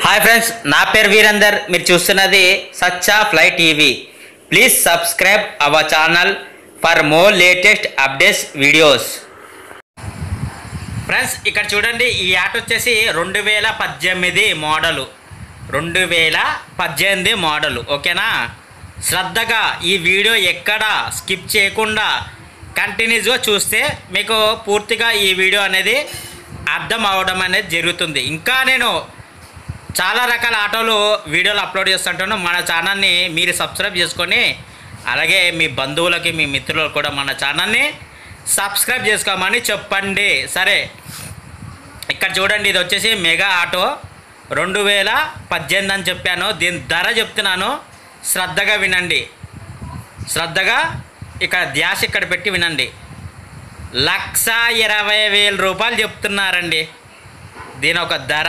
hi friends నా పేరు వీరందర్ మీరు చూస్తున్నది Sachcha fly TV please subscribe our channel for more latest updates videos friends ఇక్కడ చూడండి ఈ ఆట వచ్చేసి రెండు వేల పద్దెనిమిది మోడలు రెండు వేల పద్దెనిమిది మోడలు ఓకేనా శ్రద్ధగా ఈ వీడియో ఎక్కడ స్కిప్ చేయకుండా కంటిన్యూస్గా చూస్తే మీకు పూర్తిగా ఈ వీడియో అనేది అర్థం అవడం అనేది జరుగుతుంది ఇంకా నేను చాలా రకాల ఆటోలు వీడియోలు అప్లోడ్ చేస్తుంటాను మన ఛానల్ని మీరు సబ్స్క్రైబ్ చేసుకొని అలాగే మీ బంధువులకి మీ మిత్రులకు కూడా మన ఛానల్ని సబ్స్క్రైబ్ చేసుకోమని చెప్పండి సరే ఇక్కడ చూడండి ఇది వచ్చేసి మెగా ఆటో రెండు వేల పద్దెనిమిది అని చెప్పాను దీని ధర చెప్తున్నాను శ్రద్ధగా వినండి శ్రద్ధగా ఇక్కడ ధ్యాస ఇక్కడ పెట్టి వినండి లక్ష ఇరవై వేల రూపాయలు చెప్తున్నారండి దీని ఒక ధర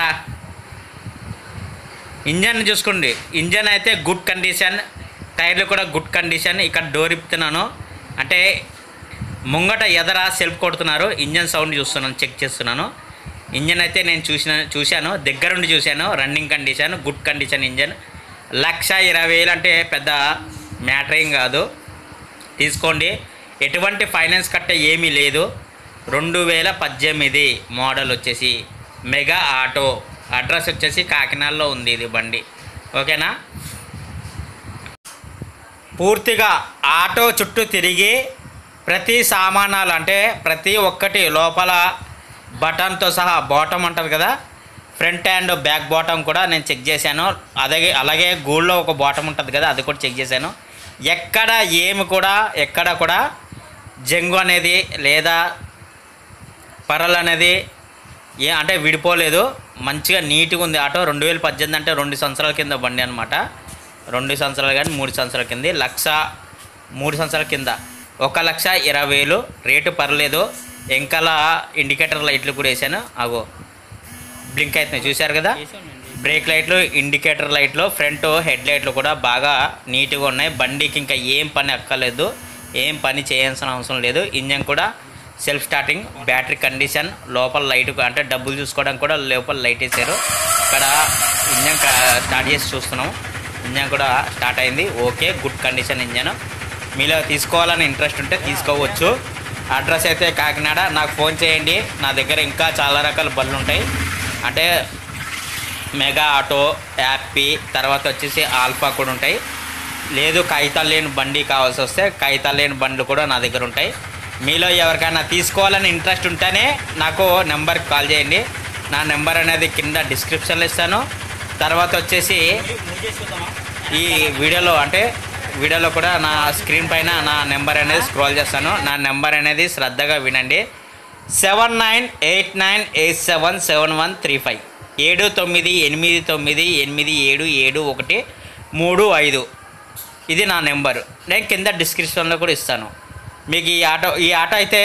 ఇంజన్ చూసుకోండి ఇంజన్ అయితే గుడ్ కండిషన్ టైర్లు కూడా గుడ్ కండిషన్ ఇక్కడ డోర్ ఇప్పుతున్నాను అంటే ముంగట ఎదర సెల్ఫ్ కొడుతున్నారు ఇంజన్ సౌండ్ చూస్తున్నాను చెక్ చేస్తున్నాను ఇంజన్ అయితే నేను చూసిన చూశాను దగ్గరుండి చూశాను running condition good condition engine lakh ఇరవై వేలు అంటే పెద్ద మ్యాటర్ ఏం కాదు తీసుకోండి ఎటువంటి ఫైనాన్స్ కట్ట ఏమీ లేదు రెండు వేల పద్దెనిమిది మోడల్ వచ్చేసి మెగా ఆటో అడ్రస్ వచ్చేసి కాకినాడలో ఉంది ఇది బండి ఓకేనా పూర్తిగా ఆటో చుట్టూ తిరిగి ప్రతి సామానాలు అంటే ప్రతి ఒక్కటి లోపల బటన్తో సహా బాటమ్ అంటారు కదా ఫ్రంట్ అండ్ బ్యాక్ బాటమ్ కూడా నేను చెక్ చేశాను అలాగే అలాగే గూళ్ళో ఒక బాటమ్ ఉంటుంది కదా అది కూడా చెక్ చేశాను ఎక్కడ ఏమి కూడా ఎక్కడ కూడా జంగు అనేది లేదా పరల్ అనేది ఏ అంటే విడిపోలేదు మంచిగా నీట్గా ఉంది ఆటో రెండు వేల పద్దెనిమిది అంటే రెండు సంవత్సరాల కింద బండి అనమాట రెండు సంవత్సరాలు కానీ మూడు సంవత్సరాల కింద లక్ష మూడు సంవత్సరాల కింద ఒక లక్ష ఇరవై వేలు రేటు పర్లేదు వెంకల ఇండికేటర్ లైట్లు కూడా వేసాను అగో బ్లింక్ అవుతున్నాయి చూశారు కదా బ్రేక్ లైట్లు ఇండికేటర్ లైట్లు ఫ్రంట్ హెడ్ లైట్లు కూడా బాగా నీట్గా ఉన్నాయి బండికి ఇంకా ఏం పని అక్కర్లేదు ఏం పని చేయాల్సిన అవసరం లేదు ఇంజన్ కూడా సెల్ఫ్ స్టార్టింగ్ బ్యాటరీ కండిషన్ లోపల లైట్ అంటే డబ్బులు చూసుకోవడానికి కూడా లోపల లైట్ వేసారు ఇక్కడ ఇంజన్ క- స్టార్ట్ చేసి చూస్తున్నాం ఇంజన్ కూడా స్టార్ట్ అయింది ఓకే గుడ్ కండిషన్ ఇంజన్ మీలో తీసుకోవాలని ఇంట్రెస్ట్ ఉంటే తీసుకోవచ్చు అడ్రస్ అయితే కాకినాడ నాకు ఫోన్ చేయండి నా దగ్గర ఇంకా చాలా రకాల బళ్ళు ఉంటాయి అంటే మెగా ఆటో యాపీ తర్వాత వచ్చేసి ఆల్ఫా కూడా ఉంటాయి లేదు కాగితాలు లేని బండి కావాల్సి వస్తే కాగితాలు లేని బండ్లు కూడా నా దగ్గర ఉంటాయి మీలో ఎవరికైనా తీసుకోవాలని ఇంట్రెస్ట్ ఉంటేనే నాకు నెంబర్కి కాల్ చేయండి నా నెంబర్ అనేది కింద డిస్క్రిప్షన్లో ఇస్తాను తర్వాత వచ్చేసి ఈ వీడియోలో అంటే వీడియోలో కూడా నా స్క్రీన్ పైన నా నెంబర్ అనేది స్క్రోల్ చేస్తాను నా నెంబర్ అనేది శ్రద్ధగా వినండి seven nine eight nine eight seven seven one three five ఏడు తొమ్మిది ఎనిమిది తొమ్మిది ఎనిమిది ఏడు ఏడు ఒకటి మూడు ఐదు ఇది నా నెంబర్ నేను కింద డిస్క్రిప్షన్లో కూడా ఇస్తాను మీకు ఈ ఆటో ఈ ఆటో అయితే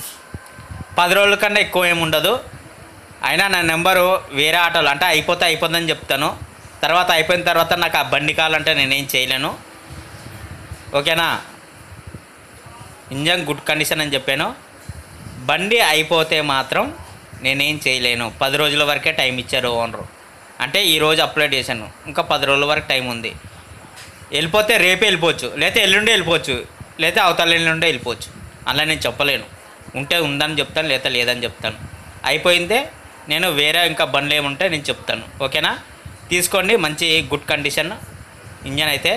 పది రోజుల కన్నా ఎక్కువ ఏమి ఉండదు అయినా నా నెంబరు వేరే ఆటోలు అంటే అయిపోతే అయిపోతుందని చెప్తాను తర్వాత అయిపోయిన తర్వాత నాకు ఆ బండి కావాలంటే నేనేం చేయలేను ఓకేనా ఇంజన్ గుడ్ కండిషన్ అని చెప్పాను బండి అయిపోతే మాత్రం నేనేం చేయలేను పది రోజుల వరకే టైం ఇచ్చారు ఓనరు అంటే ఈరోజు అప్లోడ్ చేశాను ఇంకా పది రోజుల వరకు టైం ఉంది వెళ్ళిపోతే రేపే వెళ్ళిపోవచ్చు లేకపోతే ఎల్లుండే వెళ్ళిపోవచ్చు లేకపోతే అవతల ఎల్లుండే వెళ్ళిపోవచ్చు అలా నేను చెప్పలేను ఉంటే ఉందని చెప్తాను లేదా లేదని చెప్తాను అయిపోయిందే నేను వేరే ఇంకా బండ్లు ఏముంటే నేను చెప్తాను ఓకేనా తీసుకోండి మంచి గుడ్ కండిషన్ ఇంజన్ అయితే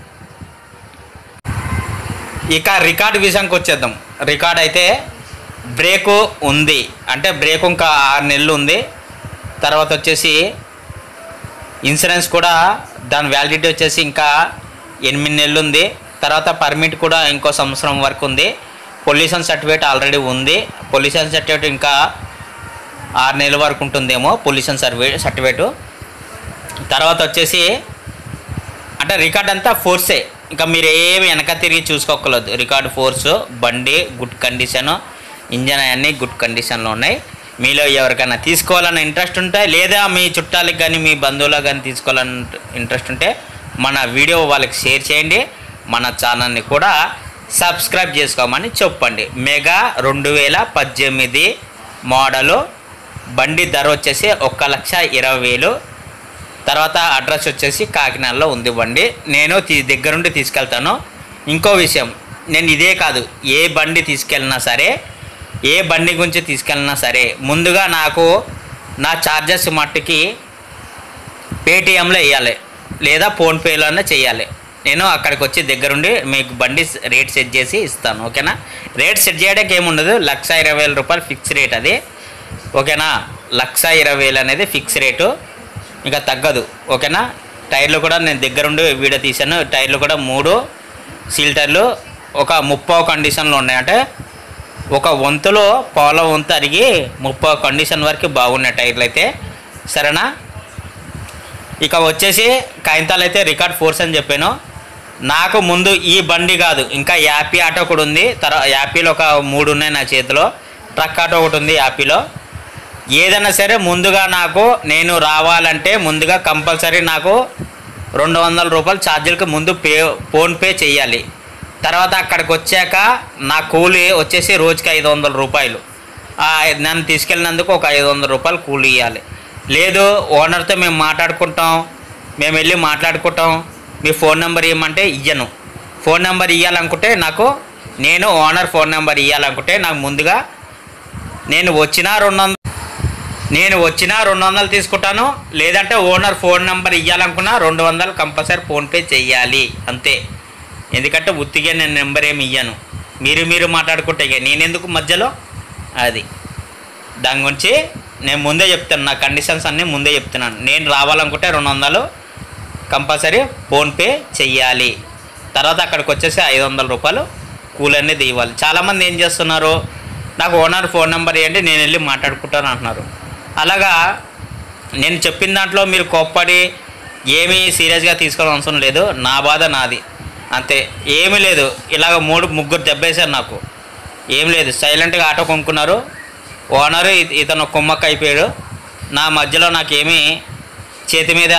ఇక రికార్డ్ విషయానికి వచ్చేద్దాం రికార్డ్ అయితే బ్రేకు ఉంది అంటే బ్రేక్ ఇంకా ఆరు నెలలు ఉంది తర్వాత వచ్చేసి ఇన్సూరెన్స్ కూడా దాని వ్యాలిడిటీ వచ్చేసి ఇంకా ఎనిమిది నెలలు ఉంది తర్వాత పర్మిట్ కూడా ఇంకో సంవత్సరం వరకు ఉంది పొల్యూషన్ సర్టిఫికేట్ ఆల్రెడీ ఉంది పొల్యూషన్ సర్టిఫికేట్ ఇంకా ఆరు నెలల వరకు ఉంటుందేమో పొల్యూషన్ సర్వే సర్టిఫికేటు తర్వాత వచ్చేసి అంటే రికార్డ్ అంతా ఫోర్సే ఇంకా మీరు ఏమి వెనక తిరిగి చూసుకోకలేదు రికార్డ్ ఫోర్స్ బండి గుడ్ కండిషన్ ఇంజన్ అవన్నీ గుడ్ కండిషన్లో ఉన్నాయి మీలో ఎవరికైనా తీసుకోవాలని ఇంట్రెస్ట్ ఉంటే లేదా మీ చుట్టాలకు కానీ మీ బంధువులకు కానీ తీసుకోవాలని ఇంట్రెస్ట్ ఉంటే మన వీడియో వాళ్ళకి షేర్ చేయండి మన ఛానల్ని కూడా సబ్స్క్రైబ్ చేసుకోమని చెప్పండి మెగా రెండు వేల పద్దెనిమిది మోడలు బండి ధర వచ్చేసి ఒక్క లక్ష ఇరవై వేలు తర్వాత అడ్రస్ వచ్చేసి కాకినాడలో ఉంది బండి నేను తీ దగ్గరుండి తీసుకెళ్తాను ఇంకో విషయం నేను ఇదే కాదు ఏ బండి తీసుకెళ్ళినా సరే ఏ బండి గురించి తీసుకెళ్ళినా సరే ముందుగా నాకు నా ఛార్జెస్ మట్టుకి పేటిఎంలో వేయాలి లేదా ఫోన్పేలోనే చేయాలి నేను అక్కడికి వచ్చి దగ్గరుండి మీకు బండి రేట్ సెట్ చేసి ఇస్తాను ఓకేనా రేట్ సెట్ చేయడానికి ఏముండదు లక్ష ఇరవై వేల రూపాయలు ఫిక్స్ రేట్ అది ఓకేనా లక్ష ఇరవై వేలు అనేది ఫిక్స్ రేటు ఇంకా తగ్గదు ఓకేనా టైర్లు కూడా నేను దగ్గరుండి వీడియో తీశాను టైర్లు కూడా మూడు సీల్ టైర్లు ఒక ముప్పై కండిషన్లో ఉన్నాయి అంటే ఒక వంతులో పాల వంతు అరిగి ముప్పై కండిషన్ వరకు బాగున్నాయి టైర్లు అయితే సరేనా ఇక వచ్చేసి కాగితాలు అయితే రికార్డ్ ఫోర్స్ అని చెప్పాను నాకు ముందు ఈ బండి కాదు ఇంకా యాపీ ఆటో కూడా ఉంది తర్వాత యాపీలో ఒక మూడు ఉన్నాయి నా చేతిలో ట్రక్ ఆటో ఒకటి ఉంది యాపీలో ఏదైనా సరే ముందుగా నాకు నేను రావాలంటే ముందుగా కంపల్సరీ నాకు రెండు వందల రూపాయలు ఛార్జీలకు ముందు పే ఫోన్పే చేయాలి తర్వాత అక్కడికి వచ్చాక నా కూలీ వచ్చేసి రోజుకి ఐదు వందల రూపాయలు ఆ, నన్ను తీసుకెళ్ళినందుకు ఒక ఐదు వందల రూపాయలు కూలీ ఇవ్వాలి లేదు ఓనర్తో మేము మాట్లాడుకుంటాం మేము వెళ్ళి మాట్లాడుకుంటాం మీ ఫోన్ నెంబర్ ఇవ్వమంటే ఇయ్యను ఫోన్ నెంబర్ ఇవ్వాలనుకుంటే నాకు నేను ఓనర్ ఫోన్ నెంబర్ ఇవ్వాలనుకుంటే నాకు ముందుగా నేను వచ్చిన రెండు వందలు నేను వచ్చిన రెండు వందలు తీసుకుంటాను లేదంటే ఓనర్ ఫోన్ నెంబర్ ఇవ్వాలనుకున్నా రెండు వందలు కంపల్సరీ ఫోన్పే చెయ్యాలి అంతే ఎందుకంటే ఉత్తిగా నేను నెంబర్ ఏమి ఇయ్యను మీరు మీరు మాట్లాడుకుంటే ఇక నేను ఎందుకు మధ్యలో అది దాని గురించి నేను ముందే చెప్తాను నా కండిషన్స్ అన్నీ ముందే చెప్తున్నాను నేను రావాలనుకుంటే రెండు వందలు కంపల్సరీ ఫోన్పే చెయ్యాలి తర్వాత అక్కడికి వచ్చేసి ఐదు వందల రూపాయలు కూల్ అనేది ఇవ్వాలి చాలామంది ఏం చేస్తున్నారు నాకు ఓనర్ ఫోన్ నెంబర్ ఇవ్వండి నేను వెళ్ళి మాట్లాడుకుంటాను అంటున్నారు అలాగా నేను చెప్పిన దాంట్లో మీరు కోప్పడి ఏమీ సీరియస్గా తీసుకోవడం అవసరం లేదు నా బాధ నాది అంతే ఏమీ లేదు ఇలాగ మూడు ముగ్గురు దెబ్బేశారు నాకు ఏం లేదు సైలెంట్గా ఆటో కొనుక్కున్నారు ఓనరు ఇ- ఇతను కుమ్మక్క అయిపోయాడు నా మధ్యలో నాకేమీ చేతి మీద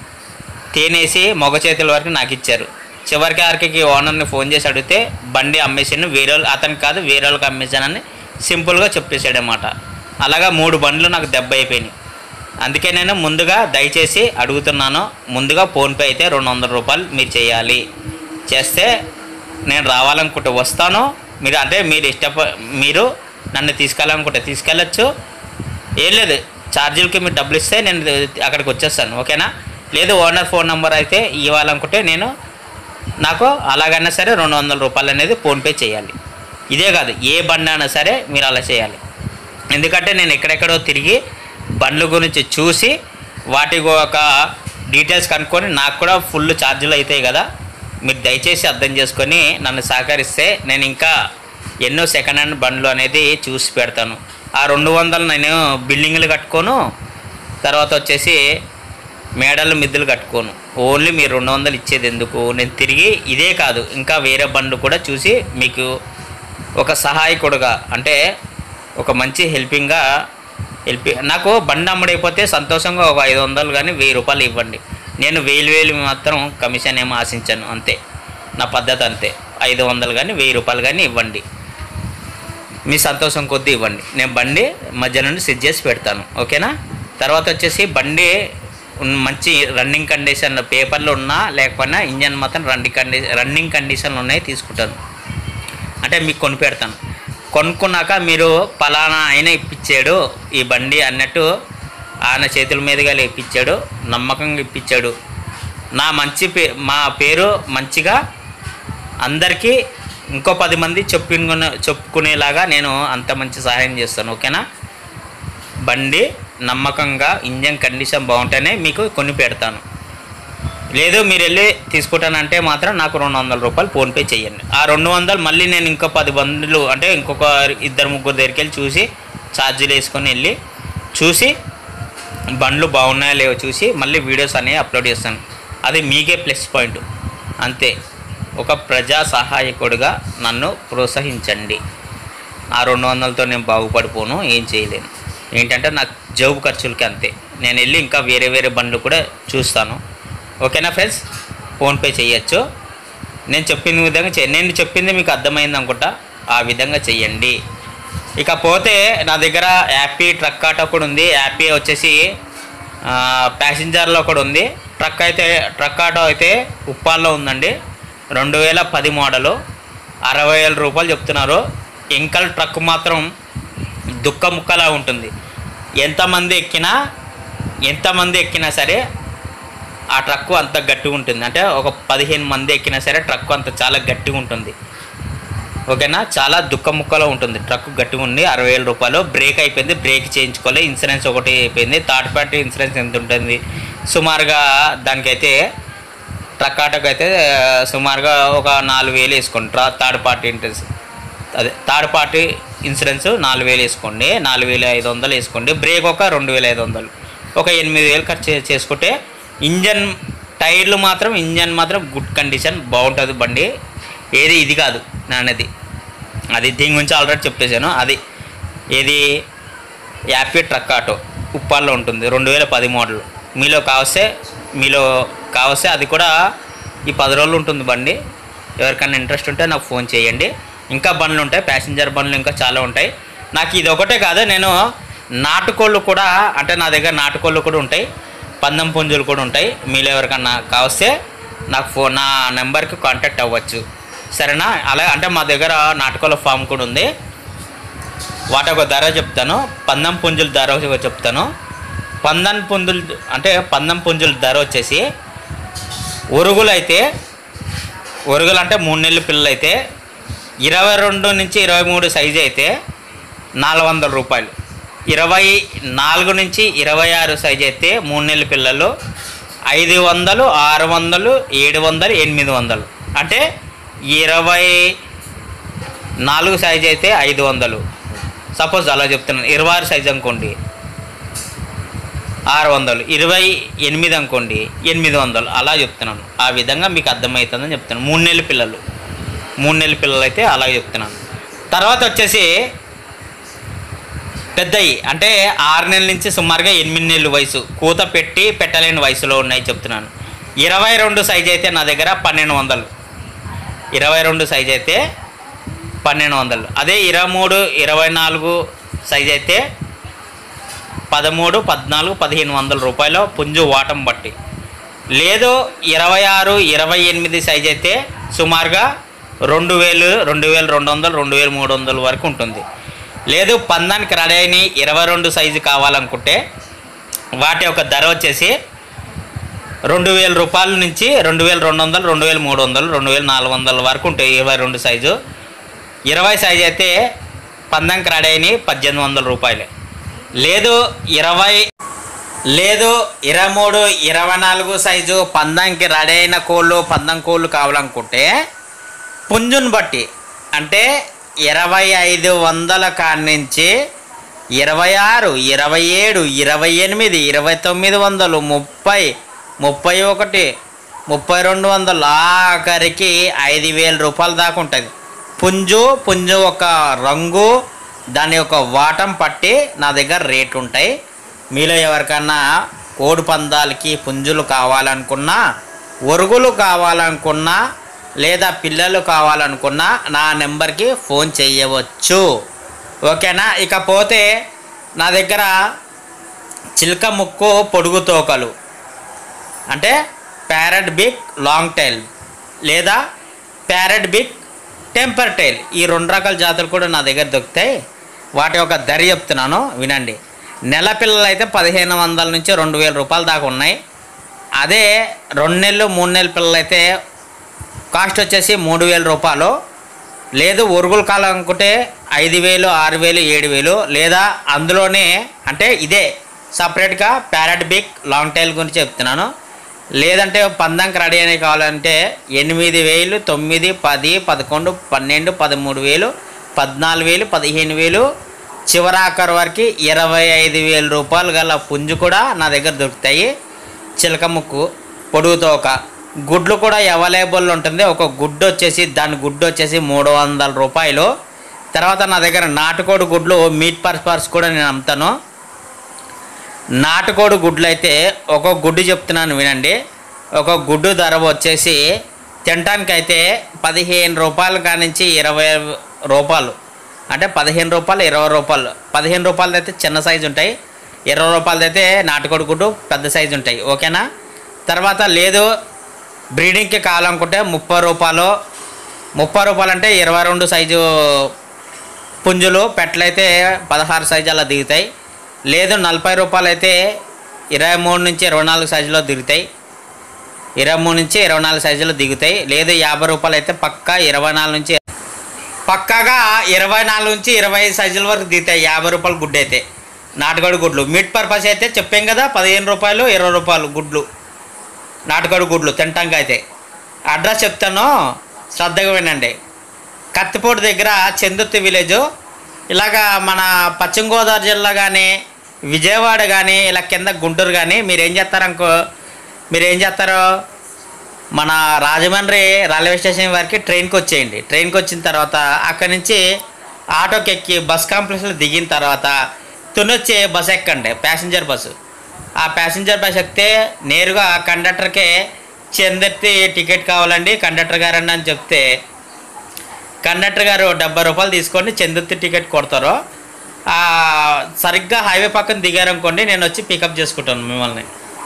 తేనేసి మగ చేతుల వరకు నాకు ఇచ్చారు చివరికి ఆరికి ఓనర్ని ఫోన్ చేసి అడిగితే బండి అమ్మేసాను వేరే వాళ్ళు అతనికి కాదు వేరే వాళ్ళకి అమ్మేశానని సింపుల్గా చెప్పేశాడనమాట అలాగా మూడు బండ్లు నాకు దెబ్బ అయిపోయినాయి అందుకే నేను ముందుగా దయచేసి అడుగుతున్నాను ముందుగా ఫోన్పే అయితే రెండు వందల రూపాయలు మీరు చేయాలి చేస్తే నేను రావాలనుకుంటే వస్తాను మీరు అంటే మీరు ఇష్టప మీరు నన్ను తీసుకెళ్ళాలనుకుంటే తీసుకెళ్ళచ్చు ఏం లేదు ఛార్జీలకి మీరు డబ్బులు ఇస్తే నేను అక్కడికి వచ్చేస్తాను ఓకేనా లేదు ఓనర్ ఫోన్ నెంబర్ అయితే ఇవ్వాలనుకుంటే నేను నాకు అలాగైనా సరే రెండు వందల రూపాయలు అనేది ఫోన్పే చేయాలి ఇదే కాదు ఏ బండి అయినా సరే మీరు అలా చేయాలి ఎందుకంటే నేను ఎక్కడెక్కడో తిరిగి బండ్ల గురించి చూసి వాటి ఒక డీటెయిల్స్ కనుక్కొని నాకు కూడా ఫుల్ ఛార్జీలు అవుతాయి కదా మీరు దయచేసి అర్థం చేసుకొని నన్ను సహకరిస్తే నేను ఇంకా ఎన్నో సెకండ్ హ్యాండ్ బండ్లు అనేది చూసి పెడతాను ఆ రెండు వందలు నేను బిల్డింగ్లు కట్టుకోను తర్వాత వచ్చేసి మేడలు మిద్దెలు కట్టుకోను ఓన్లీ మీరు రెండు వందలు ఇచ్చేది ఎందుకు నేను తిరిగి ఇదే కాదు ఇంకా వేరే బండ్లు కూడా చూసి మీకు ఒక సహాయకుడుగా అంటే ఒక మంచి హెల్పింగ్గా హెల్ప్ నాకు బండి అమ్ముడైపోతే సంతోషంగా ఒక ఐదు వందలు కానీ వెయ్యి రూపాయలు ఇవ్వండి నేను వేలు వేలు మాత్రం కమిషన్ ఏమో ఆశించాను అంతే నా పద్ధతి అంతే ఐదు వందలు కానీ వెయ్యి రూపాయలు కానీ ఇవ్వండి మీ సంతోషం కొద్దీ ఇవ్వండి నేను బండి మధ్య నుండి సెట్ చేసి పెడతాను ఓకేనా తర్వాత వచ్చేసి బండి ఉన్- మంచి రన్నింగ్ కండిషన్ పేపర్లు ఉన్నా లేకపోయినా ఇంజన్ మాత్రం రన్నింగ్ కండి రన్నింగ్ కండిషన్లు ఉన్నాయి తీసుకుంటాను అంటే మీకు కొని పెడతాను కొనుక్కున్నాక మీరు పలానా ఆయన ఇప్పించాడు ఈ బండి అన్నట్టు ఆయన చేతుల మీదుగా ఇప్పించాడు నమ్మకంగా ఇప్పించాడు నా మంచి పే మా పేరు మంచిగా అందరికీ ఇంకో పది మంది చెప్పుకునే చెప్పుకునేలాగా నేను అంత మంచి సహాయం చేస్తాను ఓకేనా బండి నమ్మకంగా ఇంజన్ కండిషన్ బాగుంటేనే మీకు కొని పెడతాను లేదు మీరు వెళ్ళి తీసుకుంటానంటే మాత్రం నాకు రెండు వందల రూపాయలు ఫోన్పే చేయండి ఆ రెండు వందలు మళ్ళీ నేను ఇంకో పది బండ్లు అంటే ఇంకొక ఇద్దరు ముగ్గురు దగ్గరికి వెళ్ళి చూసి ఛార్జీలు వేసుకొని వెళ్ళి చూసి బండ్లు బాగున్నాయో లేవో చూసి మళ్ళీ వీడియోస్ అనేవి అప్లోడ్ చేస్తాను అది మీకే ప్లస్ పాయింట్ అంతే ఒక ప్రజా సహాయకుడిగా నన్ను ప్రోత్సహించండి ఆ రెండు వందలతో నేను బాగుపడిపోను ఏం చేయలేను ఏంటంటే నాకు జబ్బు ఖర్చులకి అంతే నేను వెళ్ళి ఇంకా వేరే వేరే బండ్లు కూడా చూస్తాను ఓకేనా ఫ్రెండ్స్ ఫోన్పే చేయొచ్చు నేను చెప్పిన విధంగా చే నేను చెప్పింది మీకు అర్థమైంది అనుకుంటా ఆ విధంగా చెయ్యండి ఇకపోతే నా దగ్గర యాపీ ట్రక్ ఆటో కూడా ఉంది యాపీ వచ్చేసి ఆ, ప్యాసింజర్లో కూడా ఉంది ట్రక్ అయితే ట్రక్ ఆటో అయితే ఉప్పాల్లో ఉందండి రెండు వేల పది మోడలు అరవై వేల రూపాయలు చెప్తున్నారు ఎంకల్ ట్రక్ మాత్రం దుక్క ముక్కలా ఉంటుంది ఎంతమంది ఎక్కినా ఎంతమంది ఎక్కినా సరే ఆ ట్రక్ అంత గట్టిగా ఉంటుంది అంటే ఒక పదిహేను మంది ఎక్కినా సరే ట్రక్ అంత చాలా గట్టిగా ఉంటుంది ఓకేనా చాలా దుఃఖ ముక్కలో ఉంటుంది ట్రక్ గట్టిగా ఉంది అరవై వేల రూపాయలు బ్రేక్ అయిపోయింది బ్రేక్ చేయించుకోవాలి ఇన్సూరెన్స్ ఒకటి అయిపోయింది థర్డ్ పార్టీ ఇన్సూరెన్స్ ఎంత ఉంటుంది సుమారుగా దానికైతే ట్రక్ ఆటోకి అయితే ఆ, సుమారుగా ఒక నాలుగు వేలు వేసుకోండి ట్రా- థర్డ్ పార్టీ ఇన్సూరెన్స్ అదే థర్డ్ పార్టీ ఇన్సూరెన్స్ నాలుగు వేలు వేసుకోండి నాలుగు వేల ఐదు వందలు వేసుకోండి బ్రేక్ ఒక రెండు వేల ఐదు వందలు ఒక ఎనిమిది వేలు ఖర్చు చే- చేసుకుంటే ఇంజన్ టైర్లు మాత్రం ఇంజన్ మాత్రం గుడ్ కండిషన్ బాగుంటుంది బండి ఏది ఇది కాదు నాన్నది అది దీని గురించి ఆల్రెడీ చెప్పేశాను అది ఏది యాపీ ట్రక్ ఆటో ఉప్పాల్లో ఉంటుంది రెండు వేల పది మోడల్ మీలో కావస్తే మీలో కావస్తే అది కూడా ఈ పది రోజులు ఉంటుంది బండి ఎవరికైనా ఇంట్రెస్ట్ ఉంటే నాకు ఫోన్ చేయండి ఇంకా బండ్లు ఉంటాయి ప్యాసింజర్ బండ్లు ఇంకా చాలా ఉంటాయి నాకు ఇది ఒకటే కాదు నేను నాటుకోళ్ళు కూడా అంటే నా దగ్గర నాటుకోళ్ళు కూడా ఉంటాయి పందెం పుంజులు కూడా ఉంటాయి మీలో ఎవరికన్నా కావస్తే నాకు ఫోన్ నా నెంబర్కి కాంటాక్ట్ అవ్వచ్చు సరేనా అలా అంటే మా దగ్గర నాటుకోళ్ళ ఫామ్ కూడా ఉంది వాటి ఒక ధర చెప్తాను పందెం పుంజుల ధర ఒక చెప్తాను పందం పుంజులు అంటే పందెం పుంజుల ధర వచ్చేసి ఒరుగులు అయితే ఒరుగులు అంటే మూడు నెలల పిల్లలు అయితే ఇరవై రెండు నుంచి ఇరవై మూడు సైజు అయితే నాలుగు వందల రూపాయలు ఇరవై నాలుగు నుంచి ఇరవై ఆరు సైజు అయితే మూడు నెలల పిల్లలు ఐదు వందలు ఆరు వందలు ఏడు వందలు ఎనిమిది వందలు అంటే ఇరవై నాలుగు సైజు అయితే ఐదు వందలు సపోజ్ అలా చెప్తున్నాను ఇరవై ఆరు సైజు అనుకోండి ఆరు వందలు ఇరవై ఎనిమిది అనుకోండి ఎనిమిది వందలు అలా చెప్తున్నాను ఆ విధంగా మీకు అర్థమవుతుందని చెప్తున్నాను మూడు నెలల పిల్లలు మూడు నెలల పిల్లలు అయితే అలా చెప్తున్నాను తర్వాత వచ్చేసి పెద్దయి అంటే ఆరు నెలల నుంచి సుమారుగా ఎనిమిది నెలల వయసు కూత పెట్టి పెట్టలేని వయసులో ఉన్నాయి చెప్తున్నాను ఇరవై రెండు సైజ్ అయితే నా దగ్గర పన్నెండు వందలు ఇరవై రెండు సైజ్ అయితే పన్నెండు వందలు అదే ఇరవై మూడు ఇరవై నాలుగు సైజ్ అయితే పదమూడు పద్నాలుగు పదిహేను వందల రూపాయలు పుంజు వాటం బట్టి లేదు ఇరవై ఆరు ఇరవై ఎనిమిది సైజ్ అయితే సుమారుగా రెండు వేలు రెండు వేల రెండు వందలు రెండు వేల మూడు వందల వరకు ఉంటుంది లేదు పందానికి రెడీ అయిన ఇరవై రెండు సైజు కావాలనుకుంటే వాటి యొక్క ధర వచ్చేసి రెండు వేల రూపాయల నుంచి రెండు వేల రెండు వందలు రెండు వేల మూడు వందలు రెండు వేల నాలుగు వందల వరకు ఉంటాయి ఇరవై రెండు సైజు ఇరవై సైజు అయితే పందంకి రెడీ అయినాయి పద్దెనిమిది వందల రూపాయలే లేదు ఇరవై లేదు ఇరవై మూడు ఇరవై నాలుగు సైజు పందంకి రెడీ అయిన కోళ్ళు పందం కోళ్ళు కావాలనుకుంటే పుంజుని బట్టి అంటే ఇరవై ఐదు వందల కాడి నుంచి ఇరవై ఆరు ఇరవై ఏడు ఇరవై ఎనిమిది ఇరవై తొమ్మిది వందలు ముప్పై ముప్పై ఒకటి ముప్పై రెండు వందలు ఆఖరికి ఐదు వేల రూపాయల దాకా ఉంటుంది పుంజు పుంజు ఒక రంగు దాని యొక్క వాటం పట్టి నా దగ్గర రేట్ ఉంటాయి మీలో ఎవరికన్నా కోడి పందాలకి పుంజులు కావాలనుకున్నా ఒరుగులు కావాలనుకున్నా లేదా పిల్లలు కావాలనుకున్నా నా నెంబర్కి ఫోన్ చేయవచ్చు ఓకేనా ఇకపోతే నా దగ్గర చిలక ముక్కు పొడుగు తోకలు అంటే ప్యారెట్ బిగ్ లాంగ్ టైల్ లేదా ప్యారెట్ బిగ్ టెంపర్ టైల్ ఈ రెండు రకాల జాతులు కూడా నా దగ్గర దొరుకుతాయి వాటి యొక్క ధర చెప్తున్నాను వినండి నెల పిల్లలు అయితే పదిహేను వందల నుంచి రెండు వేల రూపాయల దాకా ఉన్నాయి అదే రెండు నెలలు మూడు నెలల పిల్లలు అయితే కాస్ట్ వచ్చేసి మూడు వేల రూపాయలు లేదు ఒరుగులు కాలం అనుకుంటే ఐదు వేలు ఆరు వేలు ఏడు వేలు లేదా అందులోనే అంటే ఇదే సపరేట్గా ప్యారెట్ బిగ్ లాంగ్ టైల్ గురించి చెప్తున్నాను లేదంటే పందంకి రెడీ అని కావాలంటే ఎనిమిది వేలు తొమ్మిది పది పదకొండు పన్నెండు పదమూడు వేలు పద్నాలుగు వేలు పదిహేను వేలు చివరాఖరు వరకు ఇరవై ఐదు వేల రూపాయలు గల పుంజు కూడా నా దగ్గర దొరుకుతాయి చిలక ముక్కు పొడుగుతో ఒక గుడ్లు కూడా అవైలబుల్ ఉంటుంది ఒక గుడ్డు వచ్చేసి దాని గుడ్డు వచ్చేసి మూడు వందల రూపాయలు తర్వాత నా దగ్గర నాటుకోడి గుడ్లు మీట్ పర్పస్ కూడా నేను అమ్ముతాను నాటుకోడి గుడ్లు అయితే ఒక గుడ్డు చెప్తున్నాను వినండి ఒక గుడ్డు ధర వచ్చేసి తినటానికి అయితే పదిహేను రూపాయల కానించి ఇరవై రూపాయలు అంటే పదిహేను రూపాయలు ఇరవై రూపాయలు పదిహేను రూపాయలు అయితే చిన్న సైజు ఉంటాయి ఇరవై రూపాయలది అయితే నాటుకోడి గుడ్డు పెద్ద సైజు ఉంటాయి ఓకేనా తర్వాత లేదు బ్రీడింగ్కి కావాలనుకుంటే ముప్పై రూపాయలు ముప్పై రూపాయలు అంటే ఇరవై రెండు సైజు పుంజులు పెట్టలైతే పదహారు సైజు అలా దిగుతాయి లేదు నలభై రూపాయలు అయితే ఇరవై మూడు నుంచి ఇరవై నాలుగు సైజులో దిగుతాయి ఇరవై మూడు నుంచి ఇరవై నాలుగు సైజులో దిగుతాయి లేదు యాభై రూపాయలు అయితే పక్కా ఇరవై నాలుగు నుంచి పక్కాగా ఇరవై నాలుగు నుంచి ఇరవై ఐదు సైజుల వరకు దిగుతాయి యాభై రూపాయలు గుడ్డు అయితే నాటుకోడి గుడ్లు మీట్ పర్పస్ అయితే చెప్పాం కదా పదిహేను రూపాయలు ఇరవై రూపాయలు గుడ్లు నాటుకోడి గుడ్లు తింటాక అయితే అడ్రస్ చెప్తాను శ్రద్ధగా వినండి కత్తిపోటు దగ్గర చందుర్తి విలేజ్ ఇలాగా మన పశ్చిమ గోదావరి జిల్లా కానీ విజయవాడ కానీ ఇలా కింద గుంటూరు కానీ మీరు ఏం చేస్తారనుకో మీరు ఏం చేస్తారు మన రాజమండ్రి రైల్వే స్టేషన్ వరకు ట్రైన్కి వచ్చేయండి ట్రైన్కి వచ్చిన తర్వాత అక్కడి నుంచి ఆటోకి ఎక్కి బస్ కాంప్లెక్స్లో దిగిన తర్వాత తునొచ్చి బస్ ఎక్కండి ప్యాసింజర్ బస్సు ఆ ప్యాసింజర్ బస్ ఎక్కితే నేరుగా కండక్టర్కే చెందెత్తి టికెట్ కావాలండి కండక్టర్ గారండి అని చెప్తే కండక్టర్ గారు డెబ్బై రూపాయలు తీసుకొని చందుర్తి టికెట్ కొడతారు ఆ, సరిగ్గా హైవే పక్కన దిగారనుకోండి నేను వచ్చి పికప్ చేసుకుంటాను మిమ్మల్ని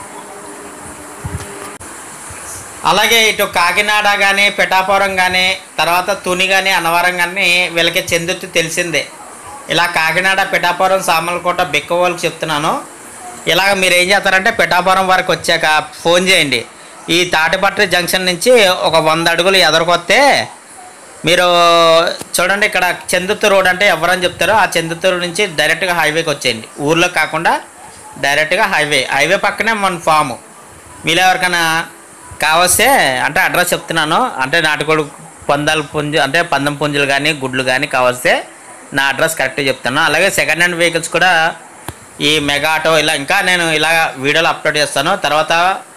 అలాగే ఇటు కాకినాడ కానీ పిఠాపురం కానీ తర్వాత తుని కానీ అన్నవరం కానీ వీళ్ళకి చెందుతూ తెలిసిందే ఇలా కాకినాడ పిఠాపురం సామలకోట బిక్కవోళ్ళకి చెప్తున్నాను ఇలాగ మీరు ఏం చేస్తారంటే పిఠాపురం వరకు వచ్చాక ఫోన్ చేయండి ఈ తాటిపట్రి జంక్షన్ నుంచి ఒక వంద అడుగులు ఎదరికొస్తే మీరు చూడండి ఇక్కడ చందుత్తూరు రోడ్ అంటే ఎవరని చెప్తారో ఆ చందుత్తూరు నుంచి డైరెక్ట్గా హైవేకి వచ్చేయండి ఊర్లో కాకుండా డైరెక్ట్గా హైవే హైవే పక్కనే మన ఫాము మీలో ఎవరికైనా కావస్తే అంటే అడ్రస్ చెప్తున్నాను అంటే నాటుకోడు పందాల పుంజు అంటే పందెం పుంజులు కానీ గుడ్లు కానీ కావస్తే నా అడ్రస్ కరెక్ట్గా చెప్తాను అలాగే సెకండ్ హ్యాండ్ వెహికల్స్ కూడా ఈ మెగా ఆటో ఇలా ఇంకా నేను ఇలా వీడియోలు అప్లోడ్ చేస్తాను తర్వాత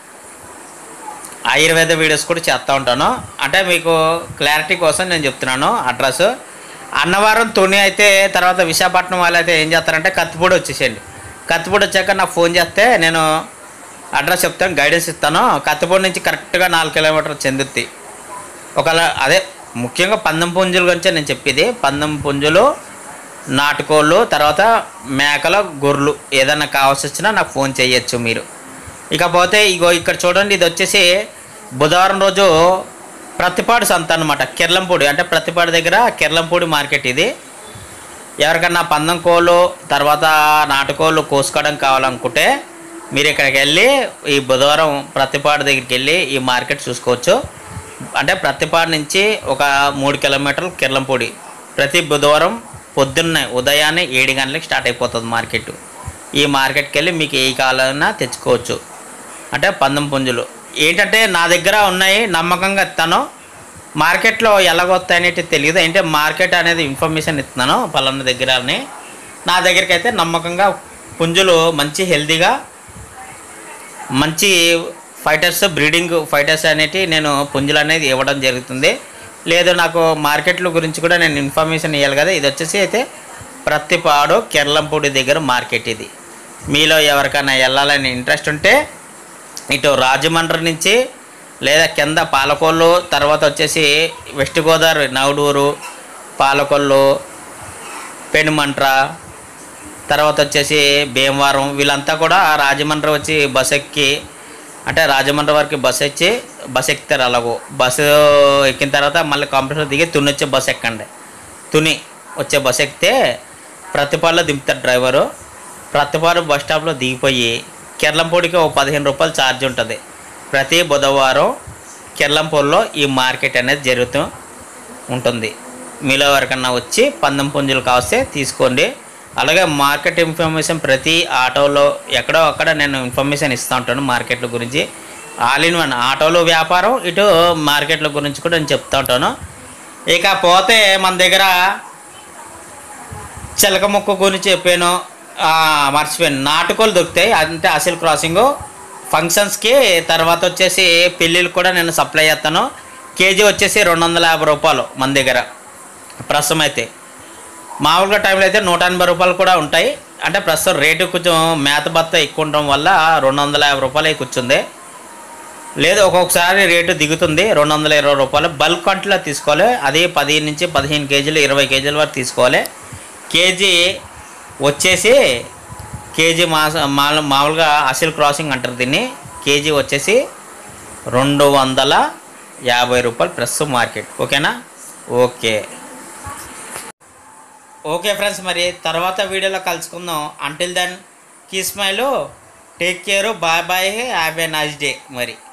ఆయుర్వేద వీడియోస్ కూడా చేస్తూ ఉంటాను అంటే మీకు క్లారిటీ కోసం నేను చెప్తున్నాను అడ్రస్ అన్నవరం తుని అయితే తర్వాత విశాఖపట్నం వాళ్ళు అయితే ఏం చేస్తారంటే కత్తిపూడి వచ్చేసేయండి కత్తిపూడి వచ్చాక నాకు ఫోన్ చేస్తే నేను అడ్రస్ చెప్తాను గైడెన్స్ ఇస్తాను కత్తిపూడి నుంచి కరెక్ట్గా నాలుగు కిలోమీటర్లు చెందుద్ది ఒకవేళ అదే ముఖ్యంగా పందెం పుంజుల గురించే నేను చెప్పేది పందెం పుంజులు నాటుకోళ్ళు తర్వాత మేకల గొర్రెలు ఏదైనా కావాల్సి వచ్చినా నాకు ఫోన్ చేయొచ్చు మీరు ఇకపోతే ఇగో ఇక్కడ చూడండి ఇది వచ్చేసి బుధవారం రోజు ప్రతిపాడు సంత అనమాట కిర్లంపూడి అంటే ప్రతిపాడు దగ్గర కిర్లంపూడి మార్కెట్ ఇది ఎవరికన్నా పందెం కోళ్ళు తర్వాత నాటుకోళ్ళు కోసుకోవడం కావాలనుకుంటే మీరు ఇక్కడికి వెళ్ళి ఈ బుధవారం ప్రతిపాడు దగ్గరికి వెళ్ళి ఈ మార్కెట్ చూసుకోవచ్చు అంటే ప్రతిపాడు నుంచి ఒక మూడు కిలోమీటర్లు కిర్లంపూడి ప్రతి బుధవారం పొద్దున్నే ఉదయాన్నే ఏడు గంటలకు స్టార్ట్ అయిపోతుంది మార్కెట్ ఈ మార్కెట్కి వెళ్ళి మీకు ఏ కావాలన్నా తెచ్చుకోవచ్చు అంటే పందెం పుంజులు ఏంటంటే నా దగ్గర ఉన్నాయి నమ్మకంగా ఇస్తాను మార్కెట్లో ఎలాగొస్తాయి అనేది తెలియదు అంటే మార్కెట్ అనేది ఇన్ఫర్మేషన్ ఇస్తున్నాను పలానా దగ్గర అని నా దగ్గరికి అయితే నమ్మకంగా పుంజులు మంచి హెల్తీగా మంచి ఫైటర్స్ బ్రీడింగ్ ఫైటర్స్ అనేటి నేను పుంజులు అనేది ఇవ్వడం జరుగుతుంది లేదు నాకు మార్కెట్ల గురించి కూడా నేను ఇన్ఫర్మేషన్ ఇవ్వాలి కదా ఇది వచ్చేసి అయితే ప్రతిపాడు కెర్లంపూడి దగ్గర మార్కెట్ ఇది మీలో ఎవరికైనా వెళ్ళాలని ఇంట్రెస్ట్ ఉంటే ఇటు రాజమండ్రి నుంచి లేదా కింద పాలకొల్లు తర్వాత వచ్చేసి వెస్ట్ గోదావరి నవడూరు పాలకొల్లు పెనుమంట్ర తర్వాత వచ్చేసి భీమవరం వీళ్ళంతా కూడా రాజమండ్రి వచ్చి బస్ ఎక్కి అంటే రాజమండ్రి వరకు బస్ ఎక్కి బస్ ఎక్కుతారు అలాగో బస్సు ఎక్కిన తర్వాత మళ్ళీ కాంపిటీషన్ దిగి తుని వచ్చే బస్ ఎక్కండి తుని వచ్చే బస్ ఎక్కితే ప్రతిపాడులో దింపుతారు డ్రైవరు ప్రతిపాడు బస్ స్టాప్లో దిగిపోయి కెర్లంపూడికి ఒక పదిహేను రూపాయలు ఛార్జ్ ఉంటుంది ప్రతి బుధవారం కెర్లంపూడిలో ఈ మార్కెట్ అనేది జరుగుతూ ఉంటుంది మీలో ఎవరికన్నా వచ్చి పందెం పుంజులు కావస్తే తీసుకోండి అలాగే మార్కెట్ ఇన్ఫర్మేషన్ ప్రతి ఆటోలో ఎక్కడో అక్కడ నేను ఇన్ఫర్మేషన్ ఇస్తూ ఉంటాను మార్కెట్ల గురించి ఆల్ ఇన్ వన్ ఆటోలో వ్యాపారం ఇటు మార్కెట్ల గురించి కూడా నేను చెప్తూ ఉంటాను ఇక పోతే మన దగ్గర చిలక మొక్క గురించి చెప్పాను ఆ, మర్చిపోయాను నాటుకోలు దొరుకుతాయి అంటే అసలు క్రాసింగ్ ఫంక్షన్స్కి తర్వాత వచ్చేసి పెళ్ళిళ్ళు కూడా నేను సప్లై చేస్తాను కేజీ వచ్చేసి రెండు వందల యాభై రూపాయలు మన దగ్గర ప్రస్తుతం అయితే మామూలుగా టైంలో అయితే నూట ఎనభై రూపాయలు కూడా ఉంటాయి అంటే ప్రస్తుతం రేటు కొంచెం మేత బత్త ఎక్కువ ఉండడం వల్ల రెండు వందల యాభై రూపాయలు కూర్చుంది లేదు ఒక్కొక్కసారి రేటు దిగుతుంది రెండు వందల ఇరవై రూపాయలు బల్క్ క్వాంటిటీలో తీసుకోవాలి అది పదిహేను నుంచి పదిహేను కేజీలు ఇరవై కేజీల వరకు తీసుకోవాలి కేజీ వచ్చేసి కేజీ మాస మాల- మామూలుగా అసిల్ క్రాసింగ్ అంటారు దీన్ని కేజీ వచ్చేసి రెండు వందల యాభై రూపాయలు ప్లస్ మార్కెట్ ఓకేనా ఓకే ఓకే ఫ్రెండ్స్ మరి తర్వాత వీడియోలో కలుసుకుందాం until then keep smile take care bye bye have a nice day మరి